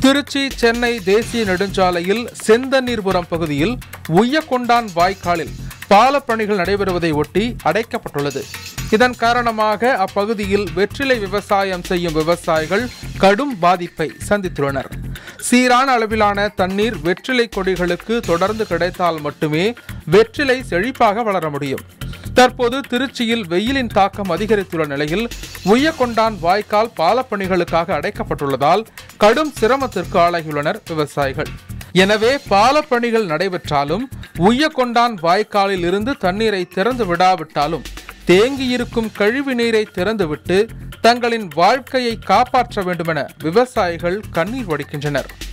திருச்சி சென்னை தேசிய நெடுஞ்சாலையில் செந்தண்ணீர்புரம் பகுதியில் உய்யக்கொண்டான் வாய்க்காலில் பாலப்பணிகள் நடைபெறுவதை ஒட்டி அடைக்கப்பட்டுள்ளது இதன் காரணமாக அப்பகுதியில் வெற்றிலை விவசாயம் செய்யும் விவசாயிகள் கடும் பாதிப்பை சந்தித்துள்ளனர் சீரான அளவிலான தண்ணீர் வெற்றிலை கொடிகளுக்கு தொடர்ந்து கிடைத்தால் மட்டுமே வெற்றிலை செழிப்பாக வளர முடியும் தற்போது திருச்சியில் வெயிலின் தாக்கம் அதிகரித்துள்ள நிலையில் உய்யக்கொண்டான் வாய்க்கால் பாலப்பணிகளுக்காக அடைக்கப்பட்டுள்ளதால் கடும் சிரமத்திற்கு ஆளாகியுள்ளனர் விவசாயிகள் எனவே பாலப்பணிகள் நடைபெற்றாலும் உய்யக்கொண்டான் வாய்க்காலில் இருந்து தண்ணீரை திறந்து விடாவிட்டாலும் தேங்கியிருக்கும் கழிவு நீரை திறந்துவிட்டு தங்களின் வாழ்க்கையை காப்பாற்ற வேண்டுமென விவசாயிகள் கண்ணீர் வடிக்கின்றனர்